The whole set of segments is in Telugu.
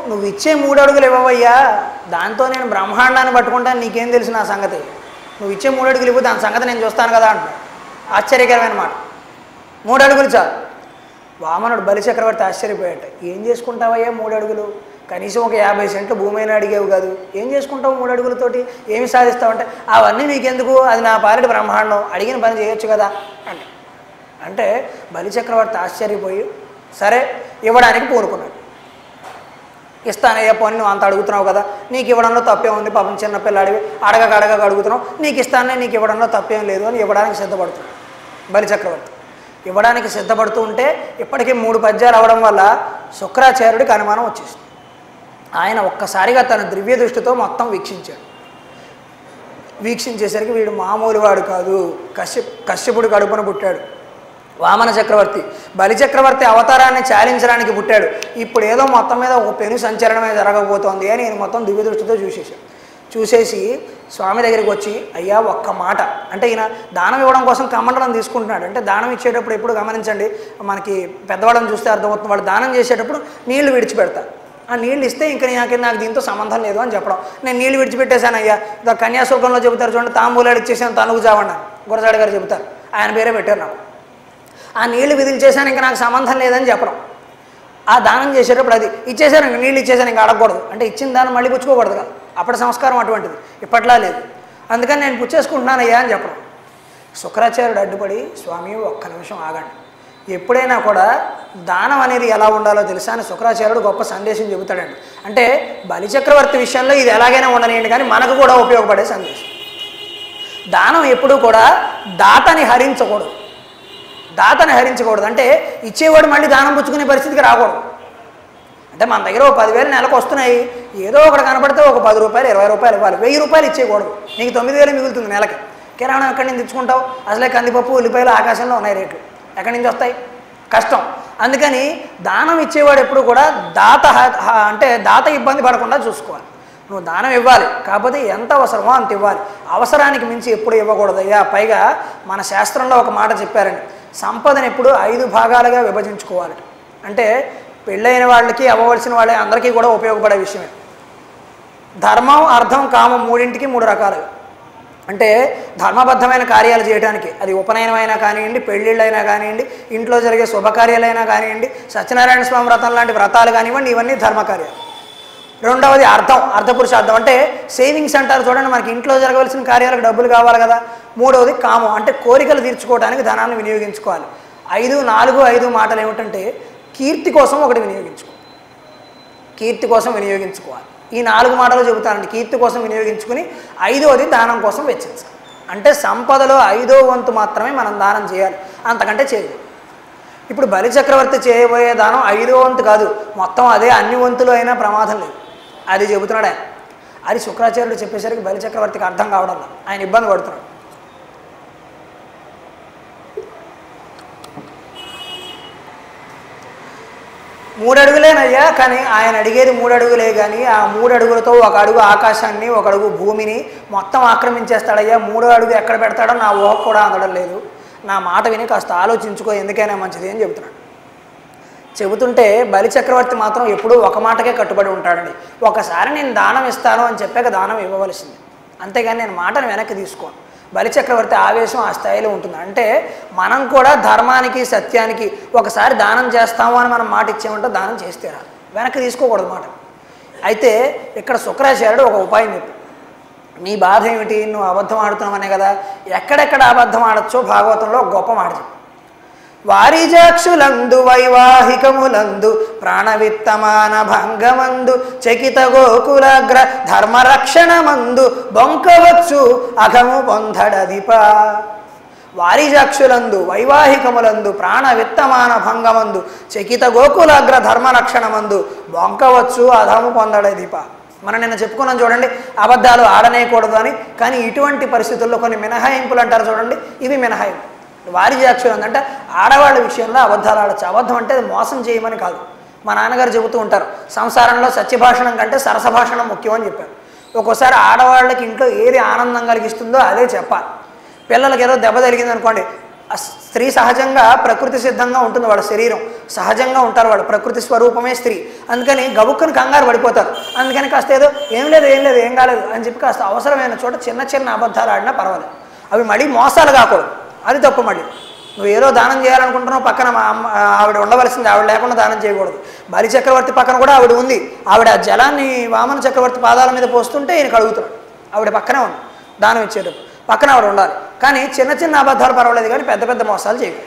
నువ్వు ఇచ్చే మూడు అడుగులు ఇవ్వవయ్యా దాంతో నేను బ్రహ్మాండాన్ని పట్టుకుంటాను నీకేం తెలుసు నా సంగతి నువ్వు ఇచ్చే మూడు అడుగులు ఇవ్వు దాని సంగతి నేను చూస్తాను కదా అంటున్నాడు ఆశ్చర్యకరమైన మాట మూడు అడుగులు చాలు వామనుడు బలిచక్రవర్తి ఆశ్చర్యపోయాట ఏం చేసుకుంటావయ్యా మూడు అడుగులు కనీసం ఒక యాభై సెంట్లు భూమి అయినా అడిగేవు కాదు ఏం చేసుకుంటావు మూడు అడుగులతోటి ఏమి సాధిస్తావంటే అవన్నీ నీకెందుకు అది నా పాలిటి బ్రహ్మాండం అడిగిన పని చేయొచ్చు కదా అంటే అంటే బలిచక్రవర్తి ఆశ్చర్యపోయి సరే ఇవ్వడానికి పూనుకున్నాడు ఇస్తానయ్యా పోనీ నువ్వు అంత అడుగుతున్నావు కదా నీకు ఇవ్వడంలో తప్పేం ఉంది పాపం చిన్న పిల్లాడివి అడగక అడగక అడుగుతున్నావు నీకు ఇస్తానే నీకు ఇవ్వడంలో తప్పేం లేదు అని ఇవ్వడానికి సిద్ధపడుతున్నాడు బలిచక్రవర్తి ఇవ్వడానికి సిద్ధపడుతూ ఉంటే ఇప్పటికీ మూడు పద్యాలు అవడం వల్ల శుక్రాచార్యుడికి అనుమానం వచ్చేసింది ఆయన ఒక్కసారిగా తన దివ్య దృష్టితో మొత్తం వీక్షించాడు వీక్షించేసరికి వీడు మామూలు వాడు కాదు కశ్యప్ కశ్యపుడు కడుపున పుట్టాడు వామన చక్రవర్తి బలి చక్రవర్తి అవతారాన్ని చాలించడానికి పుట్టాడు ఇప్పుడు ఏదో మొత్తం మీద ఒక పెను సంచలనమే జరగబోతోంది అని నేను మొత్తం దివ్య దృష్టితో చూసేసాను చూసేసి స్వామి దగ్గరికి వచ్చి అయ్యా ఒక్క మాట అంటే ఈయన దానం ఇవ్వడం కోసం కమండలం తీసుకుంటున్నాడు అంటే దానం ఇచ్చేటప్పుడు ఎప్పుడు గమనించండి మనకి పెద్దవాళ్ళని చూస్తే అర్థమవుతుంది వాళ్ళు దానం చేసేటప్పుడు నీళ్లు విడిచిపెడతారు ఆ నీళ్ళు ఇస్తే ఇంకా నాకు నాకు దీంతో సంబంధం లేదు అని చెప్పడం నేను నీళ్ళు విడిచిపెట్టేశాను అయ్యా ఇదో కన్యాశుల్కంలో చెబుతారు చూడండి తాంబూలాలు ఇచ్చేసాను తనుగు చావన్నాను గురజాడ గారు చెబుతారు ఆయన పేరే పెట్టారు నాకు ఆ నీళ్లు విదిలిచేశాను ఇంకా నాకు సంబంధం లేదని చెప్పడం ఆ దానం చేసేటప్పుడు అది ఇచ్చేసాను ఇంక నీళ్ళు ఇచ్చేసాను ఇంకా అడగకూడదు అంటే ఇచ్చిన దానం మళ్ళీ పుచ్చుకోకూడదు కదా అప్పటి సంస్కారం అటువంటిది ఇప్పట్లా లేదు అందుకని నేను పుచ్చేసుకుంటున్నానయ్యా అని చెప్పడం శుక్రాచార్యుడు అడ్డుపడి స్వామి ఒక్క నిమిషం ఆగండి ఎప్పుడైనా కూడా దానం అనేది ఎలా ఉండాలో తెలుసా అని శుక్రాచార్యుడు గొప్ప సందేశం చెబుతాడండి అంటే బలిచక్రవర్తి విషయంలో ఇది ఎలాగైనా ఉండనియండి కానీ మనకు కూడా ఉపయోగపడే సందేశం దానం ఎప్పుడూ కూడా దాతని హరించకూడదు దాతని హరించకూడదు అంటే ఇచ్చేవాడు మళ్ళీ దానం పుచ్చుకునే పరిస్థితికి రాకూడదు అంటే మన దగ్గర ఒక పదివేలు నెలకు వస్తున్నాయి ఏదో ఒకటి కనపడితే ఒక పది రూపాయలు ఇరవై రూపాయలు ఇవ్వాలి వెయ్యి రూపాయలు ఇచ్చేయకూడదు నీకు తొమ్మిది వేలు మిగులుతుంది నెలకి కిరాణం ఎక్కడి నుంచి తెచ్చుకుంటావు అసలే కందిపప్పు ఉల్లిపాయలు ఆకాశంలో ఉన్నాయి రేట్లు ఎక్కడి నుంచి వస్తాయి కష్టం అందుకని దానం ఇచ్చేవాడు ఎప్పుడు కూడా దాత హ- హ- అంటే దాత ఇబ్బంది పడకుండా చూసుకోవాలి నువ్వు దానం ఇవ్వాలి కాకపోతే ఎంత అవసరమో అంత ఇవ్వాలి అవసరానికి మించి ఎప్పుడు ఇవ్వకూడదయ్యా పైగా మన శాస్త్రంలో ఒక మాట చెప్పారండి సంపదను ఎప్పుడు ఐదు భాగాలుగా విభజించుకోవాలి అంటే పెళ్ళైన వాళ్ళకి అవ్వవలసిన వాళ్ళకి అందరికీ కూడా ఉపయోగపడే విషయమే ధర్మం అర్థం కామం మూడింటికి మూడు రకాలుగా అంటే ధర్మబద్ధమైన కార్యాలు చేయడానికి అది ఉపనయనమైనా కానివ్వండి పెళ్ళిళ్ళైనా కానివ్వండి ఇంట్లో జరిగే శుభకార్యాలైనా కానివ్వండి సత్యనారాయణ స్వామి వ్రతం లాంటి వ్రతాలు కానివ్వండి ఇవన్నీ ధర్మకార్యాలు రెండవది అర్థం అర్థపురుషార్థం అంటే సేవింగ్స్ అంటారు చూడండి మనకి ఇంట్లో జరగవలసిన కార్యాలకు డబ్బులు కావాలి కదా మూడవది కామం అంటే కోరికలు తీర్చుకోవడానికి ధనాన్ని వినియోగించుకోవాలి ఐదు నాలుగు ఐదు మాటలు ఏమిటంటే కీర్తి కోసం ఒకటి వినియోగించుకో కీర్తి కోసం వినియోగించుకోవాలి ఈ నాలుగు మాటలు చెబుతానండి కీర్తి కోసం వినియోగించుకుని ఐదోది దానం కోసం వెచ్చించాలి అంటే సంపదలో ఐదో వంతు మాత్రమే మనం దానం చేయాలి అంతకంటే చేయదు ఇప్పుడు బలి చక్రవర్తి చేయబోయే దానం ఐదో వంతు కాదు మొత్తం అదే అన్ని వంతులు అయినా ప్రమాదం లేదు అది చెబుతున్నాడు ఆయన అది శుక్రాచార్యుడు చెప్పేసరికి బలి చక్రవర్తికి అర్థం కావడం లేదు. ఆయన ఇబ్బంది పడుతున్నాడు మూడు అడుగులేనయ్యా కానీ ఆయన అడిగేది మూడు అడుగులే కానీ ఆ మూడు అడుగులతో ఒక అడుగు ఆకాశాన్ని ఒక అడుగు భూమిని మొత్తం ఆక్రమించేస్తాడయ్యా మూడో అడుగు ఎక్కడ పెడతాడో నా ఊహ కూడా అందడం లేదు నా మాట విని కాస్త ఆలోచించుకో ఎందుకైనా మంచిది అని చెబుతున్నాడు చెబుతుంటే బలి చక్రవర్తి మాత్రం ఎప్పుడూ ఒక మాటకే కట్టుబడి ఉంటాడండి ఒకసారి నేను దానం ఇస్తాను అని చెప్పాక దానం ఇవ్వవలసింది అంతేగాని నేను మాటను వెనక్కి తీసుకోను బలి చక్రవర్తి ఆవేశం ఆ స్థాయిలో ఉంటుంది అంటే మనం కూడా ధర్మానికి సత్యానికి ఒకసారి దానం చేస్తాము అని మనం మాట ఇచ్చామంటే దానం చేస్తేరా వెనక్కి తీసుకోకూడదు మాట అయితే ఇక్కడ శుక్రాచార్యుడు ఒక ఉపాయం చెప్పు నీ బాధ ఏమిటి నువ్వు అబద్ధం ఆడుతున్నావనే కదా ఎక్కడెక్కడ అబద్ధం ఆడచ్చో భాగవతంలో ఒక గొప్ప మాట చెప్పు వారిజాక్షులందు వైవాహికములందు ప్రాణవిత్తమాన భంగమందు చకిత గోకులాగ్ర ధర్మరక్షణమందు బొంకవచ్చు అఘము పొందడదిప వారిజాక్షులందు వైవాహికములందు ప్రాణ విత్తమాన భంగమందు చకిత గోకులాగ్ర ధర్మరక్షణమందు బొంకవచ్చు అధము పొందడదిప మనం నిన్న చెప్పుకున్నాం చూడండి అబద్ధాలు ఆడనేయకూడదు అని కానీ ఇటువంటి పరిస్థితుల్లో కొన్ని మినహాయింపులు అంటారు చూడండి ఇవి మినహాయింపు వారి జాక్షులు అంటే ఆడవాళ్ళ విషయంలో అబద్ధాలు ఆడచ్చు అబద్ధం అంటే అది మోసం చేయమని కాదు మా నాన్నగారు చెబుతూ ఉంటారు సంసారంలో సత్యభాషణం కంటే సరసభాషణం ముఖ్యం అని చెప్పారు ఒక్కోసారి ఆడవాళ్ళకి ఇంట్లో ఏది ఆనందం కలిగిస్తుందో అదే చెప్పాలి పిల్లలకి ఏదో దెబ్బ తగిలింది అనుకోండి ఆ స్త్రీ సహజంగా ప్రకృతి సిద్ధంగా ఉంటుంది వాళ్ళ శరీరం సహజంగా ఉంటారు వాళ్ళు ప్రకృతి స్వరూపమే స్త్రీ అందుకని గబుక్కుని కంగారు పడిపోతారు అందుకని కాస్త ఏదో ఏం లేదు ఏం లేదు ఏం కాలేదు అని చెప్పి కాస్త అవసరమైన చోట చిన్న చిన్న అబద్ధాలు ఆడినా పర్వాలేదు అవి మళ్ళీ మోసాలు కాకూడదు అది తప్పు మళ్ళీ నువ్వు ఏదో దానం చేయాలనుకుంటున్నావు పక్కన మా అమ్మ ఆవిడ ఉండవలసింది ఆవిడ లేకుండా దానం చేయకూడదు బలి చక్రవర్తి పక్కన కూడా ఆవిడ ఉంది ఆవిడ ఆ జలాన్ని వామన చక్రవర్తి పాదాల మీద పోస్తుంటే ఈయన కడుగుతున్నాడు ఆవిడ పక్కనే ఉంది దానం ఇచ్చేటప్పుడు పక్కన ఆవిడ ఉండాలి కానీ చిన్న చిన్న అబద్ధాలు పర్వాలేదు కానీ పెద్ద పెద్ద మోసాలు చేయకూడదు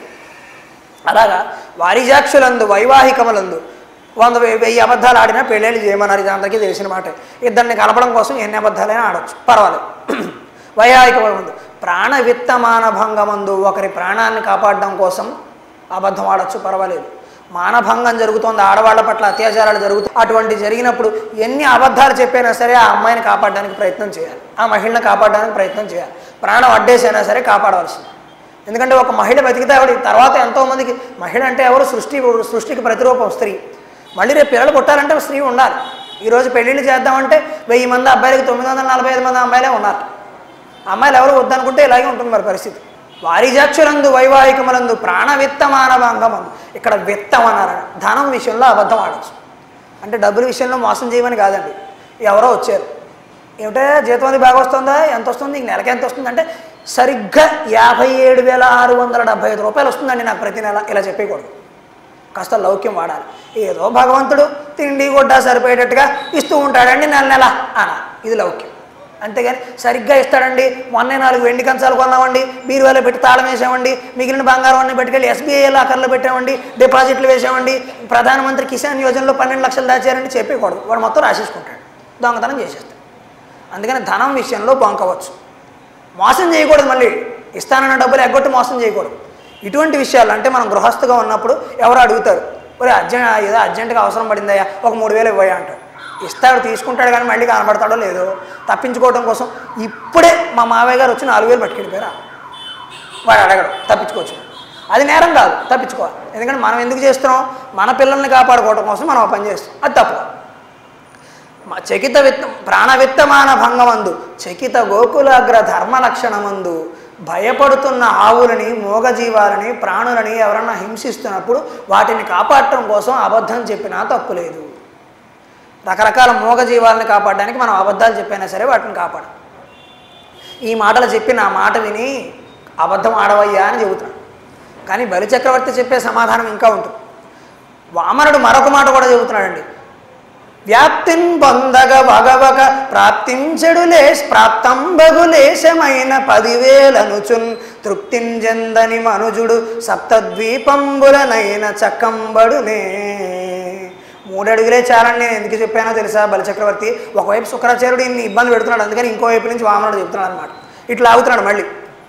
అలాగా వారిజాక్షులందు వైవాహికములందు వంద వెయ్యి వెయ్యి అబద్ధాలు ఆడినా పెళ్ళిళ్ళు చేయమన్నారు ఇది అందరికీ తెలిసిన మాట ఇద్దరిని కలపడం కోసం ఎన్ని అబద్ధాలైనా ఆడొచ్చు పర్వాలేదు వైవాహికములందు ప్రాణ విత్తమాన భంగమందు ఒకరి ప్రాణాన్ని కాపాడడం కోసం అబద్ధం ఆడొచ్చు పర్వాలేదు మానభంగం జరుగుతోంది ఆడవాళ్ళ పట్ల అత్యాచారాలు జరుగుతాయి అటువంటి జరిగినప్పుడు ఎన్ని అబద్ధాలు చెప్పైనా సరే ఆ అమ్మాయిని కాపాడడానికి ప్రయత్నం చేయాలి ఆ మహిళను కాపాడడానికి ప్రయత్నం చేయాలి ప్రాణం అడ్డేసైనా సరే కాపాడవలసింది ఎందుకంటే ఒక మహిళ బతికితే ఆవిడ తర్వాత ఎంతోమందికి మహిళ అంటే ఎవరు సృష్టి సృష్టికి ప్రతిరూపం స్త్రీ మళ్ళీ రేపు పిల్లలు పుట్టాలంటే స్త్రీ ఉండాలి ఈరోజు పెళ్ళిళ్ళు చేద్దామంటే వెయ్యి మంది అబ్బాయిలకి తొమ్మిది వందల నలభై ఐదు మంది అమ్మాయిలే ఉన్నారు అమ్మాయిలు ఎవరు వద్దనుకుంటే ఇలాగే ఉంటుంది మరి పరిస్థితి వారిజాక్షులందు వైవాహికములందు ప్రాణ విత్తమానభంగమందు ఇక్కడ విత్తం అన్నారు ధనం విషయంలో అబద్ధం ఆడచ్చు అంటే డబ్బుల విషయంలో మోసం చేయమని కాదండి ఎవరో వచ్చారు ఏమిటో జీతం అది బాగా వస్తుందా ఎంత వస్తుంది నీకు నెలకి ఎంత వస్తుంది అంటే సరిగ్గా యాభై ఏడు వేల ఆరు వందల డెబ్బై ఐదు రూపాయలు వస్తుందండి నాకు ప్రతి నెల ఇలా చెప్పకూడదు కాస్త లౌక్యం వాడాలి ఏదో భగవంతుడు తిండి గుడ్డ సరిపోయేటట్టుగా ఇస్తూ ఉంటాడండి నెల నెల అన ఇది లౌక్యం అంతేగాని సరిగ్గా ఇస్తాడండి మొన్నే నాలుగు వెండి కంచాలు కొన్నామండి బీరువాలో పెట్టి తాళం వేసామండి మిగిలిన బంగారం అన్ని పెట్టుకెళ్ళి ఎస్బీఐ లాకర్లో పెట్టామండి డిపాజిట్లు వేసామండి ప్రధానమంత్రి కిసాన్ యోజనలో పన్నెండు లక్షలు దాచారండి చెప్పకూడదు వాడు మొత్తం రాసేసుకుంటాడు దొంగతనం చేసేస్తాడు అందుకని ధనం విషయంలో బొంకవచ్చు మోసం చేయకూడదు మళ్ళీ ఇస్తానన్న డబ్బులు ఎగ్గొట్టి మోసం చేయకూడదు ఇటువంటి విషయాలు అంటే మనం గృహస్థుగా ఉన్నప్పుడు ఎవరు అడుగుతారు ఒరే అర్జెంట్ ఏదో అర్జెంటుగా అవసరం పడిందయ్యా ఒక మూడు వేలు ఇవ్వయా అంటాడు ఇస్తాడు తీసుకుంటాడు కానీ మళ్ళీ కనబడతాడో లేదో తప్పించుకోవడం కోసం ఇప్పుడే మా మావయ్య గారు వచ్చి నాలుగు వేలు పట్టుకెళ్ళిపోయారా వాడు అడగడు తప్పించుకోవచ్చు అది నేరం కాదు తప్పించుకోవాలి ఎందుకంటే మనం ఎందుకు చేస్తున్నాం మన పిల్లల్ని కాపాడుకోవడం కోసం మనం ఆ పని చేస్తాం అది తప్పు మ- చకిత విత్త ప్రాణవిత్తమాన భంగమందు చకిత గోకులాగ్ర ధర్మ లక్షణమందు భయపడుతున్న ఆవులని మూగజీవాలని ప్రాణులని ఎవరన్నా హింసిస్తున్నప్పుడు వాటిని కాపాడటం కోసం అబద్ధం చెప్పినా తప్పు లేదు రకరకాల మూగజీవాలని కాపాడడానికి మనం అబద్ధాలు చెప్పైనా సరే వాటిని కాపాడం ఈ మాటలు చెప్పి నా మాట విని అబద్ధం ఆడవయ్యా అని చెబుతాడు కానీ బలిచక్రవర్తి చెప్పే సమాధానం ఇంకా ఉంటుంది వామనుడు మరొక మాట కూడా చెబుతున్నాడండి వ్యాప్తిన్ పొందగ భగవక ప్రాప్తించెడులే ప్రాప్తంబగులేశమైన పదివేలనుచున్ తృప్తింజందని మనుజుడు సప్తద్వీపంబులనైన చక్కంబడునే మూడడుగులే చాలని నేను ఎందుకు చెప్పానో తెలుసా బలిచక్రవర్తి ఒకవైపు శుక్రాచార్యుడు ఇన్ని ఇబ్బంది పెడుతున్నాడు అందుకని ఇంకోవైపు నుంచి వామనుడు చెప్తున్నాడు అనమాట ఇట్లా ఆగుతున్నాడు మళ్ళీ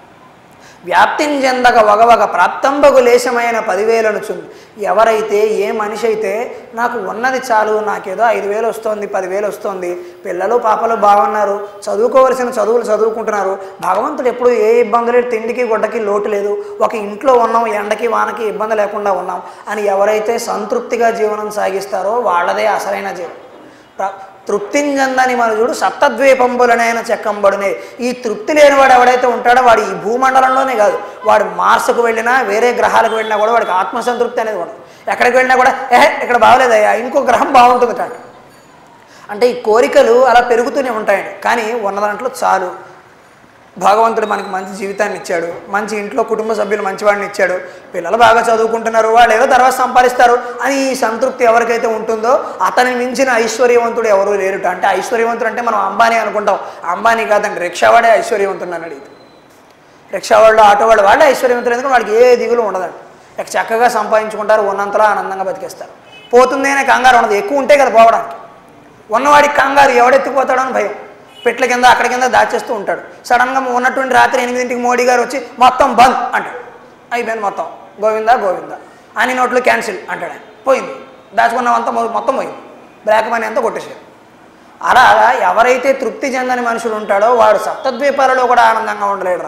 వ్యాప్తించెందక వగవగ ప్రాప్తంబగు లేశమైన పదివేలను చుంది ఎవరైతే ఏ మనిషి అయితే నాకు ఉన్నది చాలు నాకేదో ఐదు వేలు వస్తుంది పదివేలు వస్తుంది పిల్లలు పాపలు బాగున్నారు చదువుకోవలసిన చదువులు చదువుకుంటున్నారు భగవంతుడు ఎప్పుడు ఏ ఇబ్బందులు తిండికి గుడ్డకి లోటు లేదు ఒక ఇంట్లో ఉన్నాం ఎండకి వానకి ఇబ్బంది లేకుండా ఉన్నాం అని ఎవరైతే సంతృప్తిగా జీవనం సాగిస్తారో వాళ్ళదే అసలైన జీవనం ప్ర- తృప్తింజందని మనుజుడు సప్తద్వీపంబులనైన చెక్కంబడునే ఈ తృప్తి లేనివాడు ఎవడైతే ఉంటాడో వాడు ఈ భూమండలంలోనే కాదు వాడు మార్సుకు వెళ్ళినా వేరే గ్రహాలకు వెళ్ళినా కూడా వాడికి ఆత్మసంతృప్తి అనేది ఉండదు ఎక్కడికి వెళ్ళినా కూడా ఏహే ఇక్కడ బాగలేదయ్యా ఇంకో గ్రహం బాగుంటుంది కాదు అంటే ఈ కోరికలు అలా పెరుగుతూనే ఉంటాయండి కానీ ఉన్న దాంట్లో చాలు భగవంతుడు మనకి మంచి జీవితాన్ని ఇచ్చాడు మంచి ఇంట్లో కుటుంబ సభ్యులు మంచివాడిని ఇచ్చాడు పిల్లలు బాగా చదువుకుంటున్నారు వాళ్ళు ఏదో తర్వాత సంపాదిస్తారు అని ఈ సంతృప్తి ఎవరికైతే ఉంటుందో అతని మించిన ఐశ్వర్యవంతుడు ఎవరూ లేరుట అంటే ఐశ్వర్యవంతుడు అంటే మనం అంబానీ అనుకుంటాం అంబానీ కాదండి రిక్షావాడే ఐశ్వర్యవంతుడు అని అడిగితే రిక్షా వాళ్ళు ఆటో వాళ్ళు వాళ్ళే ఐశ్వర్యవంతులు ఎందుకంటే వాళ్ళకి ఏ దిగులు ఉండదండి ఇక చక్కగా సంపాదించుకుంటారు ఉన్నంతలో ఆనందంగా బతికేస్తారు పోతుంది అనే కంగారు ఉండదు ఎక్కువ ఉంటే కదా పోవడానికి ఉన్నవాడికి కంగారు ఎవడెత్తిపోతాడో అని భయం పెట్ల కింద అక్కడ కింద దాచేస్తూ ఉంటాడు సడన్గా ఉన్నటువంటి రాత్రి ఎనిమిదింటికి మోడీ గారు వచ్చి మొత్తం బంద్ అంటాడు అయిపోయింది మొత్తం గోవిందా గోవిందా అని నోట్లు క్యాన్సిల్ అంటాడు ఆయన పోయింది దాచుకున్నవంతా మొ- మొత్తం పోయింది బ్లాక్ మనీ అంతా కొట్టేసారు అలా ఎవరైతే తృప్తి చెందని మనుషులు ఉంటాడో వాడు సప్తద్వీపాలలో కూడా ఆనందంగా ఉండలేడురా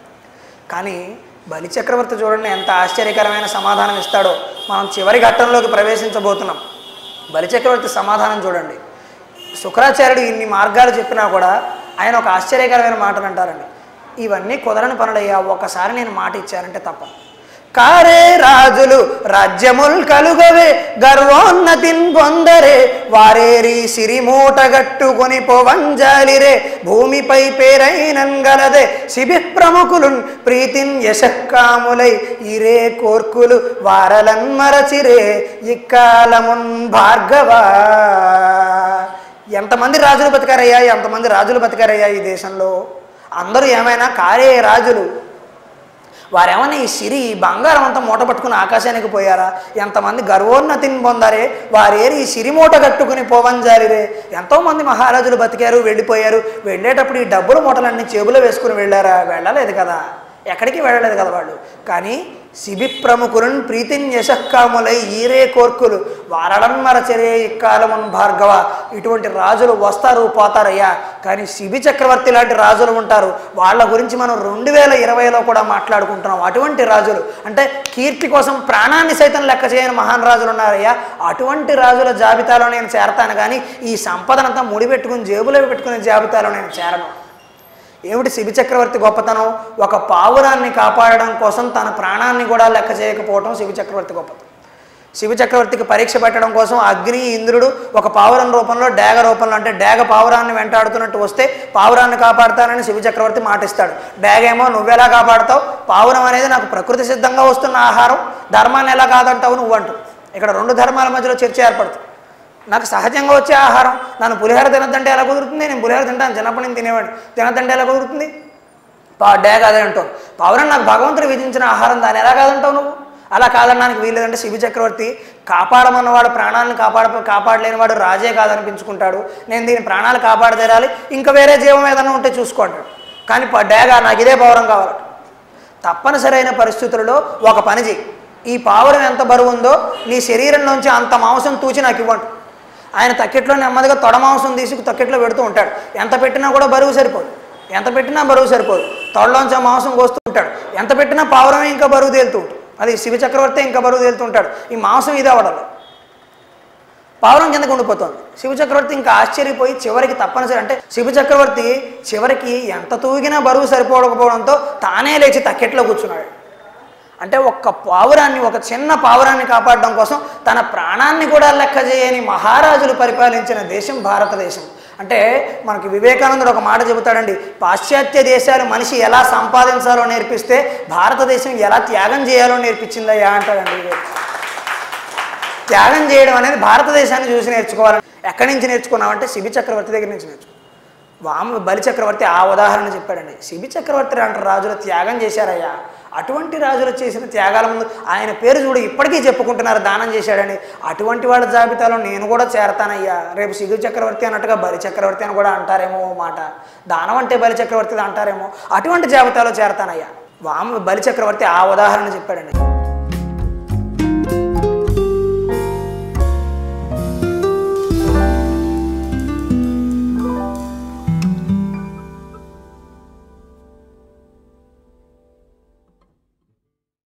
కానీ బలి చక్రవర్తి చూడండి ఎంత ఆశ్చర్యకరమైన సమాధానం ఇస్తాడో మనం చివరి ఘట్టంలోకి ప్రవేశించబోతున్నాం బలి చక్రవర్తి సమాధానం చూడండి శుక్రాచార్యుడు ఇన్ని మార్గాలు చెప్పినా కూడా ఆయన ఒక ఆశ్చర్యకరమైన మాటలు అంటారండి ఇవన్నీ కుదరని పనులయ్యా ఒకసారి నేను మాట ఇచ్చానంటే తప్ప కారే రాజులు రాజ్యముల్ కలుగవే గర్వోన్నతిన్ పొందరే వారేరి సిరిమూట గట్టుకొని పోవంజాలిరే భూమిపై పేరైనంగలదే శిబి ప్రముఖులున్ ప్రీతిన్ యశక్కాములై ఇరే కోర్కులు వారలన్ మరచిరే ఇక్కాలమున్ భార్గవా ఎంతమంది రాజులు బతికారయ్యా ఎంతమంది రాజులు బతికారయ్యా ఈ దేశంలో అందరూ ఏమైనా కారే రాజులు వారేమన్నా ఈ సిరి ఈ బంగారం అంతా మూట పట్టుకుని ఆకాశానికి పోయారా ఎంతమంది గర్వోన్నతిని పొందారే వారేరి ఈ సిరి మూట కట్టుకుని పోవంజారిరే ఎంతోమంది మహారాజులు బతికారు వెళ్ళిపోయారు వెళ్ళేటప్పుడు ఈ డబ్బుల మూటలన్నీ చేబులో వేసుకుని వెళ్ళారా వెళ్ళలేదు కదా ఎక్కడికి వెళ్ళలేదు కదా వాళ్ళు కానీ శిబి ప్రముఖులను ప్రీతిన్ యశక్కాములై ఈరే కోర్కులు వారడం మరచరే ఇక్కాలమున్ భార్గవ ఇటువంటి రాజులు వస్తారు పోతారయ్యా కానీ శిబి చక్రవర్తి లాంటి రాజులు ఉంటారు వాళ్ళ గురించి మనం రెండు వేల ఇరవైలో కూడా మాట్లాడుకుంటున్నాం అటువంటి రాజులు అంటే కీర్తి కోసం ప్రాణాన్ని సైతం లెక్క చేయని మహాన్ రాజులు ఉన్నారయ్యా అటువంటి రాజుల జాబితాలో నేను చేరతాను కానీ ఈ సంపదనంతా ముడిపెట్టుకుని జేబులో పెట్టుకునే జాబితాలో నేను చేరను ఏమిటి శిబి చక్రవర్తి గొప్పతనం ఒక పావురాన్ని కాపాడడం కోసం తన ప్రాణాన్ని కూడా లెక్క చేయకపోవడం శిబి చక్రవర్తి గొప్పతనం శిబి చక్రవర్తికి పరీక్ష పెట్టడం కోసం అగ్ని ఇంద్రుడు ఒక పావురం రూపంలో డేగ రూపంలో అంటే డేగ పావురాన్ని వెంటాడుతున్నట్టు వస్తే పావురాన్ని కాపాడుతానని శిబి చక్రవర్తి మాటిస్తాడు డేగ ఏమో నువ్వెలా కాపాడుతావు పావురం అనేది నాకు ప్రకృతి సిద్ధంగా వస్తున్న ఆహారం ధర్మాన్ని ఎలా కాదంటావు నువ్వు అంటూ ఇక్కడ రెండు ధర్మాల మధ్యలో చర్చ ఏర్పడుతుంది నాకు సహజంగా వచ్చే ఆహారం నన్ను పులిహోర తినద్దంటే ఎలా కుదురుతుంది నేను పులిహోర తింటాను చిన్నప్పటి నుంచి తినేవాడిని తినద్దంటే ఎలా కుదురుతుంది పా డే కాదే అంటావు పావురం నాకు భగవంతుడు విధించిన ఆహారం దాన్ని ఎలా కాదంటావు నువ్వు అలా కాదనడానికి వీల్లేదంటే శివి చక్రవర్తి కాపాడమన్నవాడు ప్రాణాలను కాపాడ కాపాడలేని వాడు రాజే కాదనిపించుకుంటాడు నేను దీని ప్రాణాలు కాపాడతీరాలి ఇంకా వేరే జీవం ఏదైనా ఉంటే చూసుకుంటాడు కానీ పా డేగా నాకు ఇదే పౌరం కావాలట తప్పనిసరైన పరిస్థితులలో ఒక పని చేయి ఈ పావురం ఎంత బరువు ఉందో నీ శరీరంలోంచి అంత మాంసం తూచి నాకు ఇవ్వండి ఆయన తక్కెట్లో నెమ్మదిగా తొడ మాంసం తీసి తక్కెట్లో పెడుతూ ఉంటాడు ఎంత పెట్టినా కూడా బరువు సరిపోదు ఎంత పెట్టినా బరువు సరిపోదు తొడలోంచి ఆ మాంసం కోస్తూ ఉంటాడు ఎంత పెట్టినా పావురమే ఇంకా బరువు తేలుతూ ఉంటుంది అది శివ చక్రవర్తి ఇంకా బరువు తేలుతూ ఉంటాడు ఈ మాంసం ఇది అవ్వడం పావురం కిందకు ఉండిపోతుంది శివ చక్రవర్తి ఇంకా ఆశ్చర్యపోయి చివరికి తప్పనిసరి అంటే శివ చక్రవర్తి చివరికి ఎంత తూగినా బరువు సరిపోవకపోవడంతో తానే లేచి తక్కెట్లో కూర్చున్నాడు అంటే ఒక్క పావురాన్ని ఒక చిన్న పావురాన్ని కాపాడడం కోసం తన ప్రాణాన్ని కూడా లెక్క చేయని మహారాజులు పరిపాలించిన దేశం భారతదేశం అంటే మనకి వివేకానందుడు ఒక మాట చెబుతాడండి పాశ్చాత్య దేశాలు మనిషి ఎలా సంపాదించాలో నేర్పిస్తే భారతదేశం ఎలా త్యాగం చేయాలో నేర్పించిందయ్యా అంటాడండి వివేక్ త్యాగం చేయడం అనేది భారతదేశాన్ని చూసి నేర్చుకోవాలి ఎక్కడి నుంచి నేర్చుకున్నామంటే శిబి చక్రవర్తి దగ్గర నుంచి నేర్చుకున్నాం వామ బలి చక్రవర్తి ఆ ఉదాహరణ చెప్పాడండి శిబి చక్రవర్తి లాంటి రాజులు త్యాగం చేశారయ్యా అటువంటి రాజులు చేసిన త్యాగాల ముందు ఆయన పేరు చూడు ఇప్పటికీ చెప్పుకుంటున్నారు దానం చేశాడని అటువంటి వాళ్ళ జాబితాలో నేను కూడా చేరతానయ్యా రేపు శిబి చక్రవర్తి అన్నట్టుగా బలి చక్రవర్తి అని కూడా అంటారేమో ఓ మాట దానం అంటే బలి చక్రవర్తి అంటారేమో అటువంటి జాబితాలో చేరతానయ్యా వామ బలి చక్రవర్తి ఆ ఉదాహరణ చెప్పాడండి